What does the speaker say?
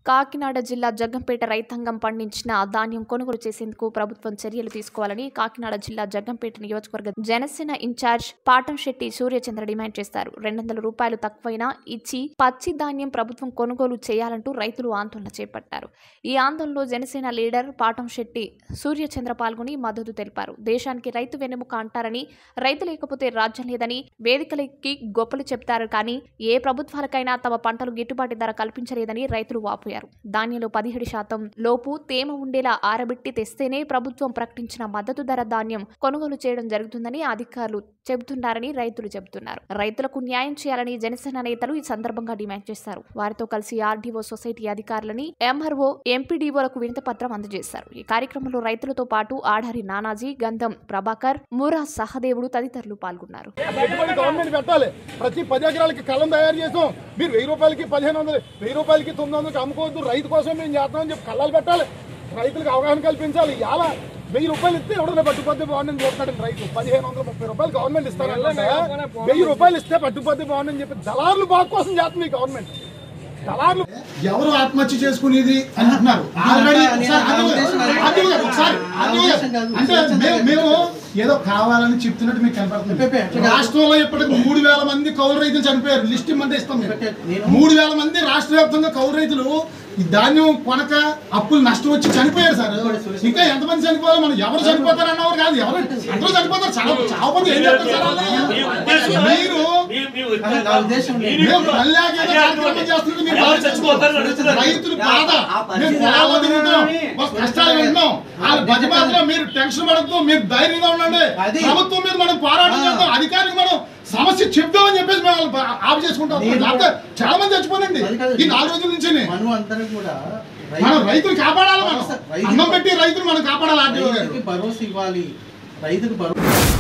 కాకినాడ జిల్లా జగ్గంపేట రైతాంగం పండించిన ధాన్యం కొనుగోలు చేసేందుకు ప్రభుత్వం చర్యలు తీసుకోవాలని కాకినాడ జిల్లా జగ్గంపేట నియోజకవర్గ జనసేన ఇన్ఛార్జ్ పాటంశెట్టి సూర్యచంద్ర డిమాండ్ చేశారు రెండు వందల రూపాయలు తక్కువైనా ఇచ్చి పచ్చి ధాన్యం ప్రభుత్వం కొనుగోలు చేయాలంటూ రైతులు ఆందోళన చేపట్టారు ఈ ఆందోళనలో జనసేన లీడర్ పాటంశెట్టి సూర్యచంద్ర పాల్గొని మద్దతు తెలిపారు దేశానికి రైతు వెన్నెముక అంటారని రైతు లేకపోతే రాజ్యం లేదని వేదికలకి గొప్పలు చెప్తారు కానీ ఏ ప్రభుత్వాలకైనా తమ పంటలు గిట్టుబాటు ధర కల్పించలేదని రైతులు వాపోయారు ధాన్యంలో పదిహేడు శాతం లోపు తేమ ఉండేలా ఆరబెట్టి తెస్తేనే ప్రభుత్వం ప్రకటించిన మద్దతు ధర ధాన్యం కొనుగోలు చేయడం జరుగుతుందని అధికారులు చెబుతున్నారని రైతులు చెబుతున్నారు రైతులకు న్యాయం చేయాలని జనసేన నేతలు ఈ సందర్భంగా డిమాండ్ చేశారు వారితో కలిసి ఆర్డీఓ సొసైటీ అధికారులని ఎంఆర్ఓ ఎంపీడీఓలకు వినతి పత్రం అందజేశారు ఈ కార్యక్రమంలో రైతులతో పాటు ఆడారి నానాజీ గంధం ప్రభాకర్ మూరా సహదేవుడు తదితరులు పాల్గొన్నారు పెట్టుబడి గవర్నమెంట్ పెట్టాలి ప్రతి పది ఎకరాలకి కలం తయారు చేసాం మీరు వెయ్యి రూపాయలకి పదిహేను వందలు వెయ్యి రూపాయలకి తొమ్మిది వందలకి అమ్ముకోవద్దు రైతు కోసం మేము చేస్తామని చెప్పి కళ్ళాలు పెట్టాలి రైతులకు అవగాహన కల్పించాలి ఇలా వెయ్యి రూపాయలు ఇస్తే ఎవడన్నా పట్టుపోతే బాగుందని చూస్తున్నాడు రైతు పదిహేను వందల ముప్పై రూపాయలు గవర్నమెంట్ ఇస్తారంటే వెయ్యి రూపాయలు ఇస్తే పట్టుపోతే బాగుందని చెప్పి దళారులు బాగు కోసం చేస్తుంది ఈ గవర్నమెంట్ దళారులు ఎవరు ఆత్మహత్య చేసుకునేది అని అంటున్నారు ఆల్రెడీ ఒకసారి ఆర్డీఓ గారు, ఆర్డీఓ గారు, ఒకసారి ఆర్డీఓ గారు. అంటే మేము- మేము ఏదో కావాలని చెప్తున్నట్టు మీకు కనపడుతుంది రాష్ట్రంలో ఇప్పటికి మూడు వేల మంది కౌలు రైతులు చనిపోయారు లిస్ట్ ఇమ్మంటే ఇస్తాం మేము మూడు వేల మంది రాష్ట్ర వ్యాప్తంగా కౌలు రైతులు ఈ ధాన్యం కొనక అప్పులు నష్టం వచ్చి చనిపోయారు సార్ ఇంకా ఎంతమంది చనిపోవాలి మనం ఎవరు చనిపోతారు అన్నవారు కాదు ఎవరు అందరూ చనిపోతారు చాలా చావపోతే ఏం చేస్తారు సార్ వాళ్ళు? మీరు నా ఉద్దేశం లేదు. మేము పల్లెకి ఏదో కార్యక్రమం చేస్తుంటే మీరు ఎవరు చచ్చిపోతారు అడుగుతున్నారు. రైతులు బాధ ఆ పరిస్థితి మేము పొలాల్లో తిరుగుతాం మాకు కష్టాలు వింటున్నాం వాళ్ళ బతిమాత్రం మీరు టెన్షన్ పడద్దు మీరు ధైర్యంగా ఉండండి అది- ప్రభుత్వం మీద మనం పోరాటం ఆ. చేద్దాం అధికారికి మనం సమస్య చెప్దామని చెప్పేసి మేము వాళ్ళని బా- ఆపు చేసుకుంటాం నేను- లేకపోతే చాలా మంది చచ్చిపోనండి అది కాదు. ఈ నాలుగు రోజుల నుంచి మనం అందరం కూడా మనం రైతులు కాపాడాలి మనం రైతు- అన్నం పెట్టి రైతులు మనం కాపాడాలి ఆర్టీఓ గారు రైతుకి భరోసా ఇవ్వాలి రైతుకు భరోసా